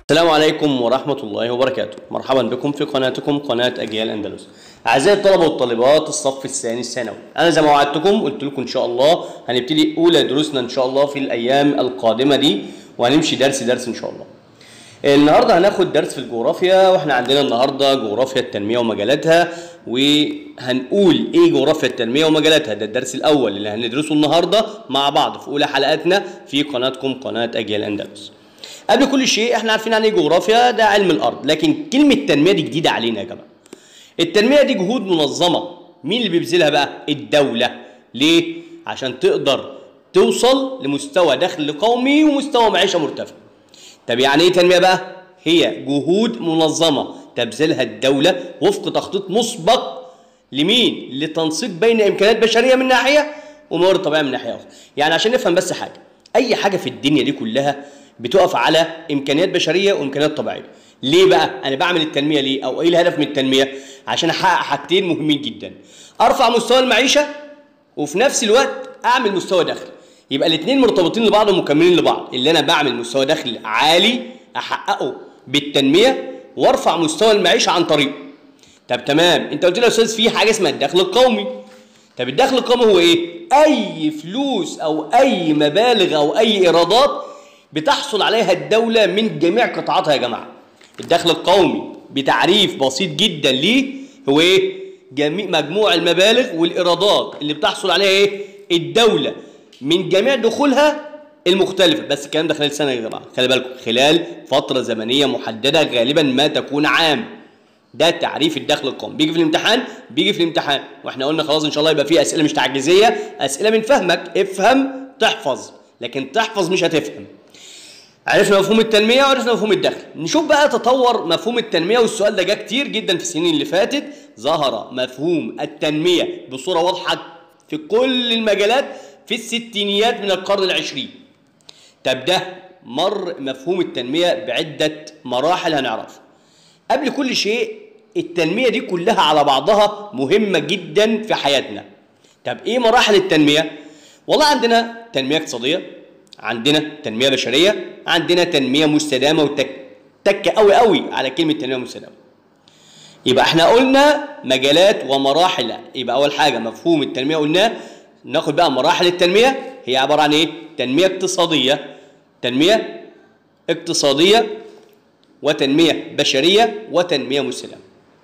السلام عليكم ورحمة الله وبركاته مرحبا بكم في قناتكم قناة أجيال أندلس أعزائي الطلبة والطالبات الصف الثاني الثانوي أنا زي ما وعدتكم قلت لكم إن شاء الله هنبتدي أولى دروسنا إن شاء الله في الأيام القادمة دي وهنمشي درس درس إن شاء الله النهارده هناخد درس في الجغرافيا واحنا عندنا النهارده جغرافيا التنميه ومجالاتها وهنقول ايه جغرافيا التنميه ومجالاتها ده الدرس الاول اللي هندرسه النهارده مع بعض في اولى حلقاتنا في قناتكم قناه اجيال اندلس قبل كل شيء احنا عارفين عن ايه جغرافيا ده علم الارض لكن كلمه تنميه دي جديده علينا يا جماعه التنميه دي جهود منظمه مين اللي بيبذلها بقى الدوله ليه عشان تقدر توصل لمستوى دخل قومي ومستوى معيشه مرتفع طب يعني ايه تنميه بقى هي جهود منظمه تبذلها الدوله وفق تخطيط مسبق لمين لتنسيق بين امكانيات بشريه من ناحيه وموارد طبيعيه من ناحيه اخرى يعني عشان نفهم بس حاجه اي حاجه في الدنيا دي كلها بتقف على امكانيات بشريه وامكانيات طبيعيه ليه بقى انا بعمل التنميه ليه او ايه الهدف من التنميه عشان احقق حاجتين مهمين جدا ارفع مستوى المعيشه وفي نفس الوقت اعمل مستوى دخل يبقى الاثنين مرتبطين لبعض ومكملين لبعض اللي انا بعمل مستوى دخل عالي احققه بالتنميه وارفع مستوى المعيشه عن طريقه طب تمام انت قلت لي يا استاذ في حاجه اسمها الدخل القومي طب الدخل القومي هو ايه اي فلوس او اي مبالغ او اي ايرادات بتحصل عليها الدوله من جميع قطاعاتها يا جماعه الدخل القومي بتعريف بسيط جدا ليه هو ايه جميع مجموع المبالغ والايرادات اللي بتحصل عليها ايه الدوله من جميع دخولها المختلفة بس الكلام ده خلال سنة يا جماعة خلي بالكم خلال فترة زمنية محددة غالبا ما تكون عام ده تعريف الدخل القومي بيجي في الامتحان بيجي في الامتحان واحنا قلنا خلاص ان شاء الله يبقى في اسئله مش تعجيزيه اسئله من فهمك افهم تحفظ لكن تحفظ مش هتفهم عرفنا مفهوم التنميه وعرفنا مفهوم الدخل نشوف بقى تطور مفهوم التنميه والسؤال ده جه كتير جدا في السنين اللي فاتت ظهر مفهوم التنميه بصوره واضحه في كل المجالات في الستينيات من القرن العشرين طب ده مر مفهوم التنمية بعدة مراحل هنعرفها قبل كل شيء التنمية دي كلها على بعضها مهمة جدا في حياتنا طب ايه مراحل التنمية والله عندنا تنمية اقتصادية عندنا تنمية بشرية عندنا تنمية مستدامة وتك قوي قوي على كلمة تنمية مستدامة يبقى احنا قلنا مجالات ومراحل يبقى اول حاجة مفهوم التنمية قلناه ناخد بقى مراحل التنمية هي عبارة عن ايه؟ تنمية اقتصادية تنمية اقتصادية وتنمية بشرية وتنمية مستدامة.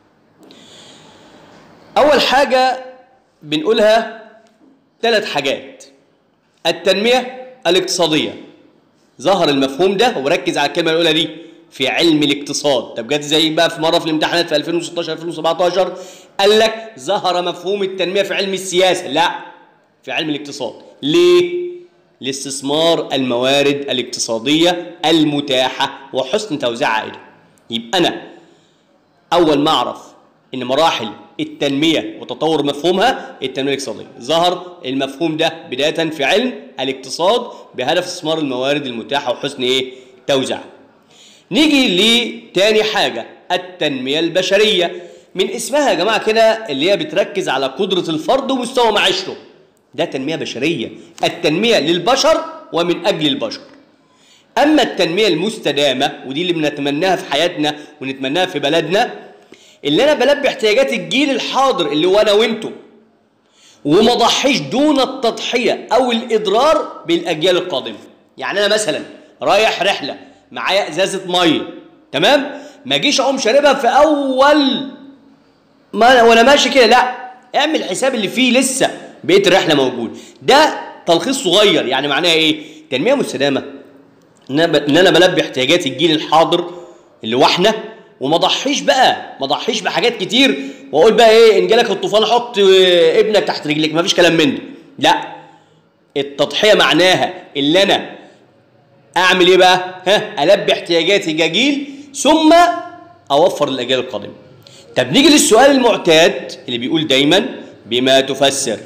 أول حاجة بنقولها ثلاث حاجات التنمية الاقتصادية ظهر المفهوم ده وركز على الكلمة الأولى دي في علم الاقتصاد طب جت زي بقى في مرة في الامتحانات في 2016 2017 قال لك ظهر مفهوم التنمية في علم السياسة لا في علم الاقتصاد ليه؟ لاستثمار الموارد الاقتصادية المتاحة وحسن توزيع عائده يبقى أنا أول ما أعرف إن مراحل التنمية وتطور مفهومها التنمية الاقتصادية ظهر المفهوم ده بداية في علم الاقتصاد بهدف استثمار الموارد المتاحة وحسن إيه؟ توزيعها نيجي لتاني حاجة التنمية البشرية من اسمها يا جماعة كده اللي هي بتركز على قدرة الفرد ومستوى معيشته ده تنمية بشرية التنمية للبشر ومن أجل البشر أما التنمية المستدامة ودي اللي بنتمناها في حياتنا ونتمناها في بلدنا اللي أنا بلبي احتياجات الجيل الحاضر اللي هو أنا وأنتم وما ضحيش دون التضحية أو الإضرار بالأجيال القادمة يعني أنا مثلا رايح رحلة معايا إزازة مية تمام ما اجيش أقوم شاربها في أول ما وأنا ماشي كده لا اعمل حساب اللي فيه لسه بقيه الرحله موجود ده تلخيص صغير يعني معناها ايه تنميه مستدامه ان انا بلبي احتياجات الجيل الحاضر اللي هو احنا وما ضحيش بقى ما ضحيش بحاجات كتير واقول بقى ايه ان جالك الطوفان حط ابنك تحت رجلك ما فيش كلام من ده لا التضحيه معناها اللي انا اعمل ايه بقى ها البي احتياجاتي كجيل ثم اوفر للاجيال القادمه طب نيجي للسؤال المعتاد اللي بيقول دايما بما تفسر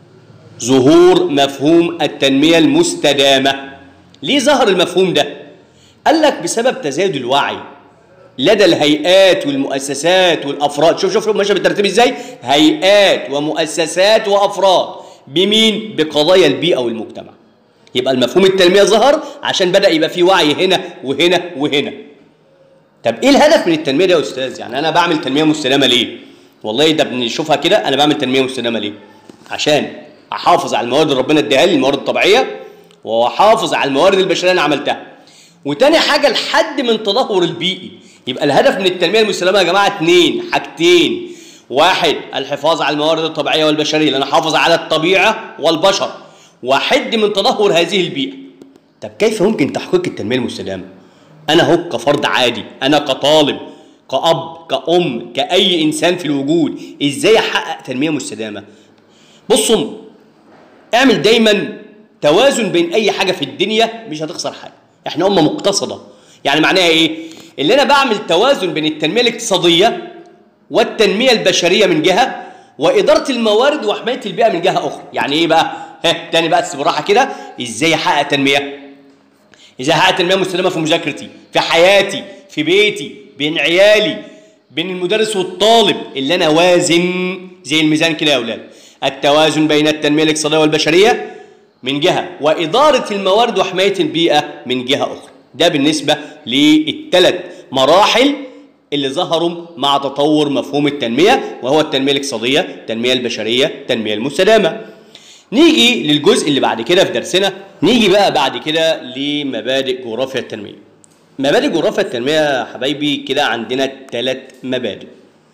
ظهور مفهوم التنمية المستدامة ليه ظهر المفهوم ده؟ قال لك بسبب تزايد الوعي لدى الهيئات والمؤسسات والافراد شوف شوف ماشيه بالترتيب ازاي هيئات ومؤسسات وافراد بمين بقضايا البيئه والمجتمع يبقى المفهوم التنميه ظهر عشان بدا يبقى في وعي هنا وهنا وهنا طب ايه الهدف من التنميه ده يا استاذ يعني انا بعمل تنميه مستدامه ليه والله ده بنشوفها كده انا بعمل تنميه مستدامه ليه عشان احافظ على الموارد اللي ربنا اداها لي الموارد الطبيعيه واحافظ على الموارد البشريه اللي انا عملتها وتاني حاجه الحد من تدهور البيئي يبقى الهدف من التنميه المستدامه يا جماعه اتنين حاجتين واحد الحفاظ على الموارد الطبيعيه والبشريه لان احافظ على الطبيعه والبشر واحد من تدهور هذه البيئه طب كيف يمكن تحقيق التنميه المستدامه انا هو كفرد عادي انا كطالب كأب كأم كأي إنسان في الوجود إزاي أحقق تنمية مستدامة بصوا اعمل دايما توازن بين أي حاجة في الدنيا مش هتخسر حاجة احنا أمة مقتصدة يعني معناها إيه اللي أنا بعمل توازن بين التنمية الاقتصادية والتنمية البشرية من جهة وإدارة الموارد وحماية البيئة من جهة أخرى يعني إيه بقى ها تاني بقى بالراحة كده إزاي أحقق تنمية ازاي احقق تنميه مستدامه في مذاكرتي في حياتي في بيتي بين عيالي بين المدرس والطالب اللي انا وازن زي الميزان كده يا اولاد التوازن بين التنميه الاقتصاديه والبشريه من جهه واداره الموارد وحمايه البيئه من جهه اخرى ده بالنسبه للثلاث مراحل اللي ظهروا مع تطور مفهوم التنميه وهو التنميه الاقتصاديه التنميه البشريه التنميه المستدامه نيجي للجزء اللي بعد كده في درسنا نيجي بقى بعد كده لمبادئ جغرافيا التنمية مبادئ جغرافيا التنمية يا حبايبي كده عندنا ثلاث مبادئ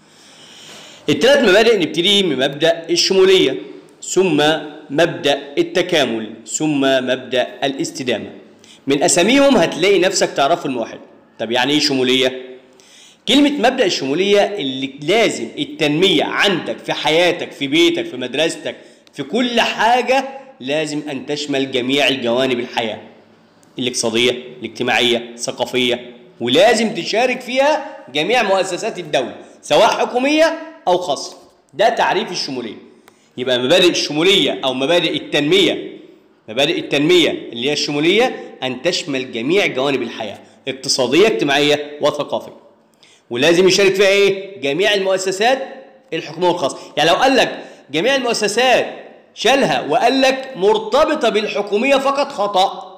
الثلاث مبادئ نبتدي من مبدأ الشمولية ثم مبدأ التكامل ثم مبدأ الاستدامة من أساميهم هتلاقي نفسك تعرفوا الموحد طب يعني إيه شمولية؟ كلمة مبدأ الشمولية اللي لازم التنمية عندك في حياتك في بيتك في مدرستك في كل حاجة لازم أن تشمل جميع الجوانب الحياة الاقتصادية الاجتماعية الثقافية ولازم تشارك فيها جميع مؤسسات الدولة سواء حكومية أو خاصة ده تعريف الشمولية يبقى مبادئ الشمولية أو مبادئ التنمية مبادئ التنمية اللي هي الشمولية أن تشمل جميع جوانب الحياة اقتصادية اجتماعية وثقافية ولازم يشارك فيها ايه؟ جميع المؤسسات الحكومية والخاصة يعني لو قال لك جميع المؤسسات شالها وقال لك مرتبطة بالحكومية فقط خطأ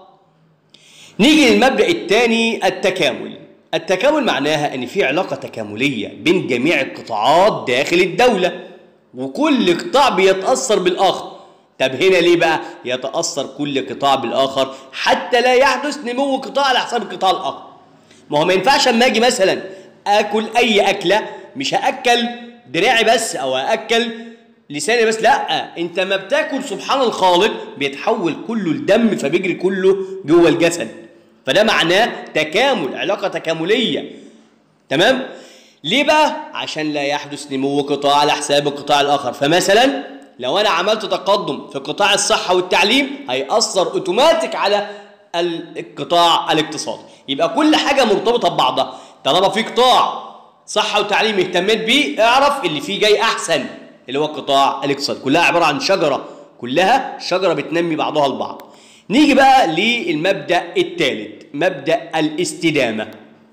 نيجي للمبدأ الثاني التكامل التكامل معناها ان في علاقة تكاملية بين جميع القطاعات داخل الدولة وكل قطاع بيتأثر بالآخر طب هنا ليه بقى يتأثر كل قطاع بالآخر حتى لا يحدث نمو قطاع على حساب القطاع الآخر ما هو ما ينفعش اما اجي مثلا اكل اي اكله مش هاكل دراعي بس او هاكل لساني بس لا انت ما بتاكل سبحان الخالق بيتحول كله لدم فبيجري كله جوه الجسد فده معناه تكامل علاقه تكامليه تمام ليه بقى عشان لا يحدث نمو قطاع على حساب القطاع الاخر فمثلا لو انا عملت تقدم في قطاع الصحه والتعليم هيأثر اوتوماتيك على القطاع الاقتصادي يبقى كل حاجه مرتبطه ببعضها طالما في قطاع صحه وتعليم اهتميت بيه اعرف اللي فيه جاي احسن اللي هو القطاع الاقتصادي كلها عباره عن شجره كلها شجره بتنمي بعضها البعض نيجي بقى للمبدا الثالث مبدا الاستدامه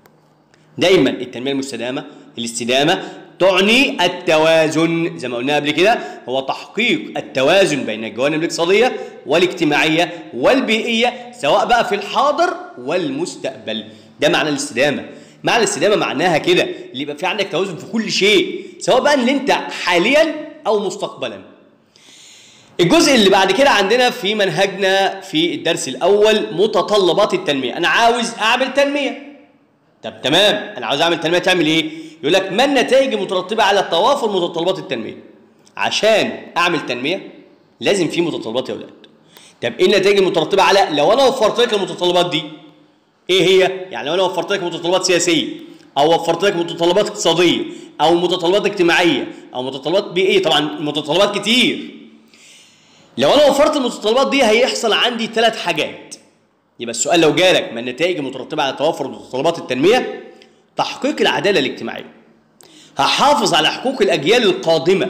دايما التنميه المستدامه الاستدامه تعني التوازن زي ما قلنا قبل كده هو تحقيق التوازن بين الجوانب الاقتصاديه والاجتماعيه والبيئيه سواء بقى في الحاضر والمستقبل ده معنى الاستدامه معنى الاستدامه معناها كده اللي يبقى في عندك توازن في كل شيء سواء بقى اللي انت حاليا او مستقبلا الجزء اللي بعد كده عندنا في منهجنا في الدرس الاول متطلبات التنميه انا عاوز اعمل تنميه طب تمام انا عاوز اعمل تنميه تعمل ايه يقول لك ما النتائج المترتبه على توافر متطلبات التنميه عشان اعمل تنميه لازم في متطلبات يا اولاد طب ايه النتائج المترتبه على لو انا وفرت لك المتطلبات دي ايه هي يعني لو انا وفرت لك متطلبات سياسيه او وفرت لك متطلبات اقتصاديه او متطلبات اجتماعيه او متطلبات بيئيه طبعا متطلبات كتير لو انا وفرت المتطلبات دي هيحصل عندي ثلاث حاجات يبقى السؤال لو جالك ما النتائج المترتبه على توافر متطلبات التنميه تحقيق العداله الاجتماعيه هحافظ على حقوق الاجيال القادمه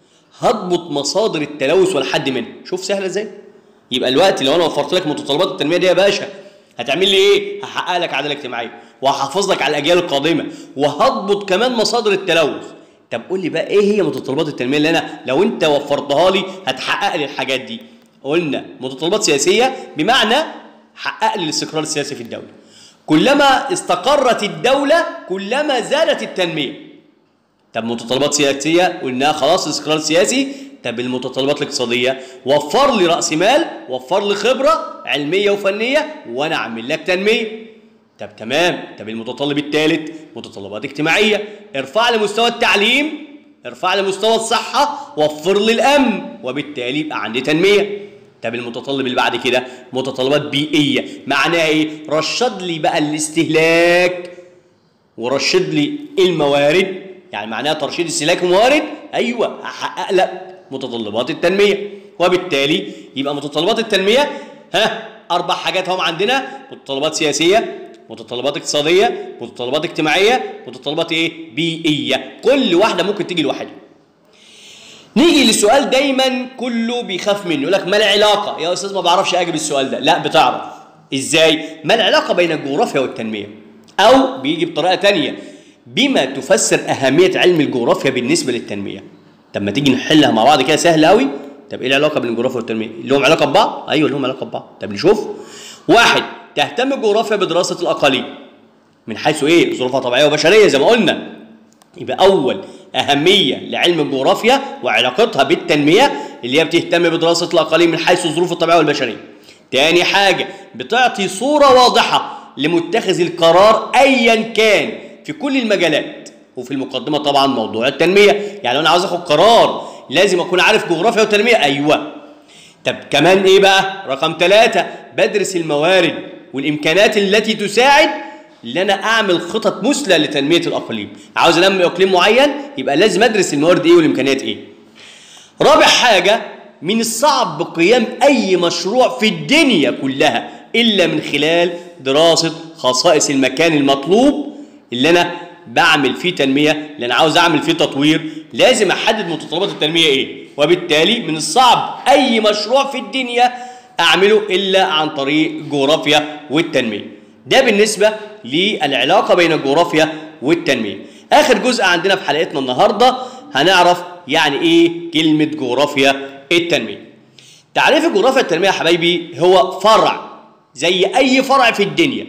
هضبط مصادر التلوث والحد منها شوف سهله ازاي يبقى الوقت لو انا وفرت لك متطلبات التنميه دي يا باشا هتعمل لي ايه هحقق لك عداله اجتماعيه وهحافظ لك على الاجيال القادمه وهضبط كمان مصادر التلوث طب قول لي بقى ايه هي متطلبات التنميه اللي انا لو انت وفرتها لي هتحقق لي الحاجات دي قلنا متطلبات سياسيه بمعنى حقق لي الاستقرار السياسي في الدوله كلما استقرت الدولة كلما زادت التنمية طب متطلبات سياسية قلناها خلاص استقرار سياسي طب المتطلبات الاقتصادية وفر لي رأس مال وفر لي خبرة علمية وفنية وأنا أعمل لك تنمية طب تمام طب المتطلب الثالث متطلبات اجتماعية ارفع لي مستوى التعليم ارفع لي مستوى الصحة وفر لي الأمن وبالتالي يبقى عندي تنمية طب المتطلب اللي بعد كده متطلبات بيئية معناها ايه رشد لي بقى الاستهلاك ورشد لي الموارد يعني معناها ترشيد استهلاك الموارد ايوه هحقق لك متطلبات التنمية وبالتالي يبقى متطلبات التنمية ها أربع حاجات هم عندنا متطلبات سياسية متطلبات اقتصادية متطلبات اجتماعية متطلبات ايه بيئية كل واحدة ممكن تيجي لوحدها نيجي للسؤال دايما كله بيخاف منه يقول لك ما العلاقة يا أستاذ ما بعرفش أجيب السؤال ده لا بتعرف إزاي ما العلاقة بين الجغرافيا والتنمية أو بيجي بطريقة تانية بما تفسر أهمية علم الجغرافيا بالنسبة للتنمية طب ما تيجي نحلها مع بعض كده سهل قوي طب ايه العلاقه بين الجغرافيا والتنميه لهم علاقه ببعض ايوه لهم علاقه ببعض طب نشوف واحد تهتم الجغرافيا بدراسه الاقاليم من حيث ايه ظروفها طبيعيه وبشريه زي ما قلنا يبقى اول اهميه لعلم الجغرافيا وعلاقتها بالتنميه اللي هي بتهتم بدراسه الاقاليم من حيث الظروف الطبيعيه والبشريه تاني حاجه بتعطي صوره واضحه لمتخذ القرار ايا كان في كل المجالات وفي المقدمه طبعا موضوع التنميه يعني لو انا عاوز اخد قرار لازم اكون عارف جغرافيا وتنميه ايوه طب كمان ايه بقى رقم ثلاثة بدرس الموارد والامكانات التي تساعد ان انا اعمل خطط مثلى لتنميه الاقاليم عاوز انمي اقليم معين يبقى لازم ادرس الموارد ايه والامكانيات ايه رابع حاجه من الصعب قيام اي مشروع في الدنيا كلها الا من خلال دراسه خصائص المكان المطلوب اللي انا بعمل فيه تنميه اللي انا عاوز اعمل فيه تطوير لازم احدد متطلبات التنميه ايه وبالتالي من الصعب اي مشروع في الدنيا اعمله الا عن طريق الجغرافيا والتنميه ده بالنسبه للعلاقه بين الجغرافيا والتنميه اخر جزء عندنا في حلقتنا النهارده هنعرف يعني ايه كلمه جغرافيا التنميه تعريف الجغرافيا التنميه يا حبايبي هو فرع زي اي فرع في الدنيا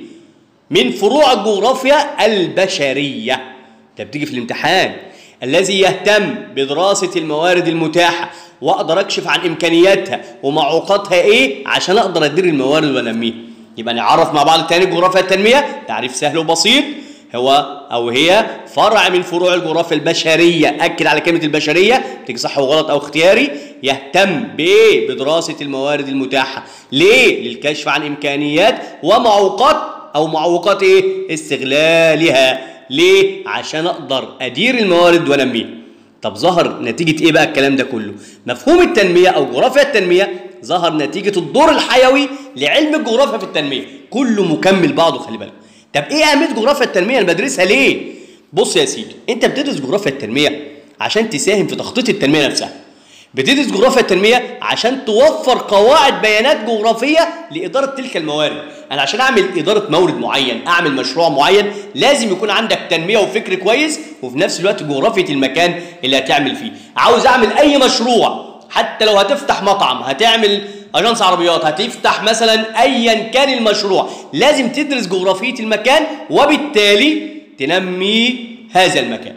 من فروع الجغرافيا البشريه ده بتيجي في الامتحان الذي يهتم بدراسة الموارد المتاحة وأقدر أكشف عن إمكانياتها ومعوقاتها إيه عشان أقدر أدير الموارد وأنميها يبقى نعرف مع بعض تاني جغرافيا التنمية تعريف سهل وبسيط هو أو هي فرع من فروع الجغرافيا البشرية أكد على كلمة البشرية تيجي صح وغلط أو اختياري يهتم بإيه بدراسة الموارد المتاحة ليه للكشف عن إمكانيات ومعوقات أو معوقات إيه استغلالها ليه؟ عشان اقدر ادير الموارد وانميها. طب ظهر نتيجة ايه بقى الكلام ده كله؟ مفهوم التنمية او جغرافيا التنمية ظهر نتيجة الدور الحيوي لعلم الجغرافيا في التنمية، كله مكمل بعضه خلي بالك. طب ايه اهمية جغرافيا التنمية؟ انا بدرسها ليه؟ بص يا سيدي، انت بتدرس جغرافيا التنمية عشان تساهم في تخطيط التنمية نفسها. بتدرس جغرافيا التنمية عشان توفر قواعد بيانات جغرافية لإدارة تلك الموارد أنا عشان أعمل إدارة مورد معين أعمل مشروع معين لازم يكون عندك تنمية وفكر كويس وفي نفس الوقت جغرافية المكان اللي هتعمل فيه عاوز أعمل أي مشروع حتى لو هتفتح مطعم هتعمل اجنس عربيات هتفتح مثلا ايا كان المشروع لازم تدرس جغرافيه المكان وبالتالي تنمي هذا المكان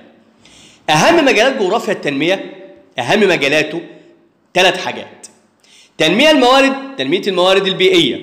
اهم مجالات جغرافيا التنميه اهم مجالاته ثلاث حاجات تنميه الموارد تنميه الموارد البيئيه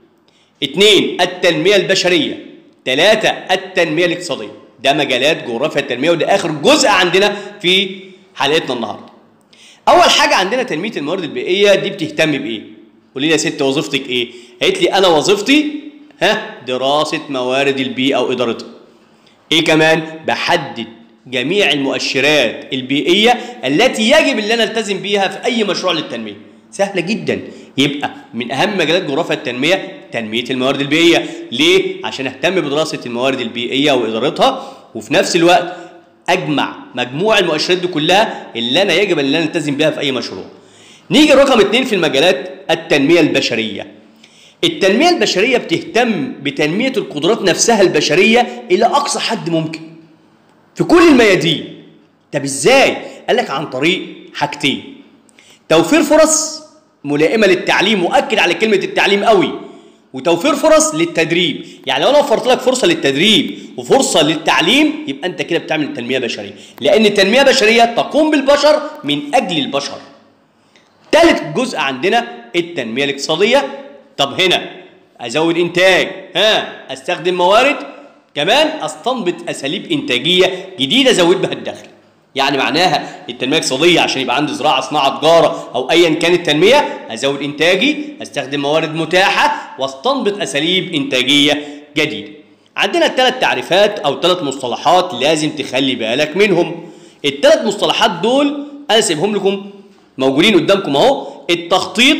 اثنين التنميه البشريه ثلاثه التنميه الاقتصاديه ده مجالات جغرافيا التنميه وده اخر جزء عندنا في حلقتنا النهارده اول حاجه عندنا تنميه الموارد البيئيه دي بتهتم بايه قولي لي يا ست وظيفتك ايه قالت لي انا وظيفتي ها دراسه موارد البيئه وادارتها ايه كمان بحدد جميع المؤشرات البيئيه التي يجب ان انا التزم بيها في اي مشروع للتنميه سهله جدا يبقى من اهم مجالات جغرافيا التنميه تنميه الموارد البيئيه ليه عشان اهتم بدراسه الموارد البيئيه وادارتها وفي نفس الوقت اجمع مجموع المؤشرات دي كلها اللي انا يجب ان انا التزم بها في اي مشروع نيجي رقم اثنين في المجالات التنميه البشريه التنميه البشريه بتهتم بتنميه القدرات نفسها البشريه الى اقصى حد ممكن في كل الميادين طب ازاي قال لك عن طريق حاجتين توفير فرص ملائمه للتعليم واكد على كلمه التعليم قوي وتوفير فرص للتدريب يعني لو انا وفرت لك فرصه للتدريب وفرصه للتعليم يبقى انت كده بتعمل تنميه بشريه لان التنميه البشريه تقوم بالبشر من اجل البشر ثالث جزء عندنا التنميه الاقتصاديه طب هنا ازود انتاج ها استخدم موارد كمان استنبط اساليب انتاجيه جديده ازود بها الدخل يعني معناها التنميه الاقتصاديه عشان يبقى عندي زراعه صناعه تجاره او ايا كانت التنميه ازود انتاجي استخدم موارد متاحه واستنبط اساليب انتاجيه جديده عندنا ثلاث تعريفات او ثلاث مصطلحات لازم تخلي بالك منهم الثلاث مصطلحات دول انا سيبهم لكم موجودين قدامكم اهو التخطيط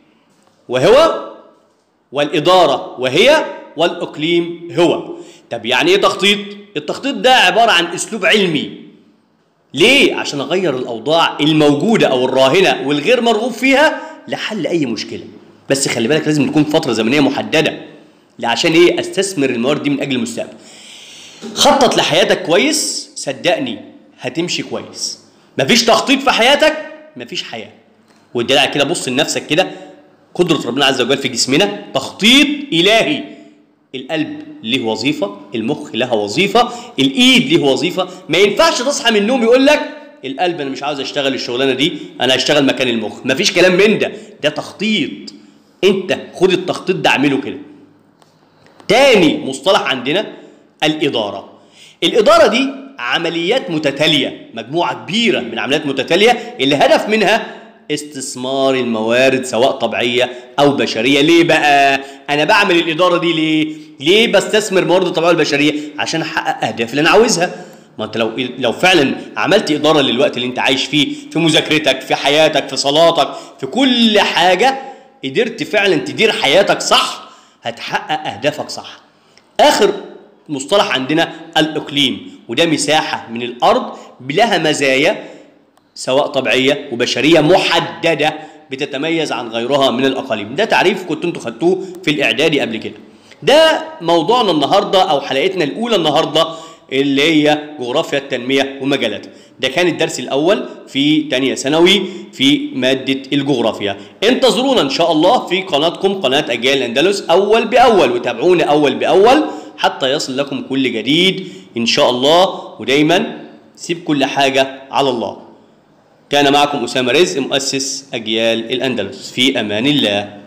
وهو والاداره وهي والاقليم هو طب يعني ايه تخطيط التخطيط ده عباره عن اسلوب علمي ليه عشان اغير الاوضاع الموجوده او الراهنه والغير مرغوب فيها لحل اي مشكله بس خلي بالك لازم تكون فتره زمنيه محدده عشان ايه استثمر الموارد دي من اجل المستقبل خطط لحياتك كويس صدقني هتمشي كويس مفيش تخطيط في حياتك مفيش حياه والدليل على كده بص لنفسك كده قدره ربنا عز وجل في جسمنا تخطيط الهي القلب ليه وظيفه المخ لها وظيفه الايد ليه وظيفه ما ينفعش تصحى من النوم يقول لك القلب انا مش عاوز اشتغل الشغلانه دي انا هشتغل مكان المخ مفيش كلام من ده ده تخطيط انت خد التخطيط ده اعمله كده تاني مصطلح عندنا الاداره الاداره دي عمليات متتاليه مجموعه كبيره من عمليات متتاليه اللي هدف منها استثمار الموارد سواء طبيعيه او بشريه ليه بقى انا بعمل الاداره دي ليه ليه بستثمر موارد الطبيعيه والبشريه عشان احقق اهداف اللي انا عاوزها ما انت لو لو فعلا عملت اداره للوقت اللي انت عايش فيه في مذاكرتك في حياتك في صلاتك في كل حاجه قدرت فعلا تدير حياتك صح هتحقق اهدافك صح اخر مصطلح عندنا الاقليم وده مساحه من الارض لها مزايا سواء طبيعيه وبشريه محدده بتتميز عن غيرها من الاقاليم ده تعريف كنتوا انتوا خدتوه في الاعدادي قبل كده ده موضوعنا النهارده او حلقتنا الاولى النهارده اللي هي جغرافيا التنميه ومجالاتها ده كان الدرس الاول في تانية ثانوي في ماده الجغرافيا انتظرونا ان شاء الله في قناتكم قناه اجيال الاندلس اول باول وتابعونا اول باول حتى يصل لكم كل جديد ان شاء الله ودايما سيب كل حاجه على الله كان معكم اسامه رزق مؤسس اجيال الاندلس في امان الله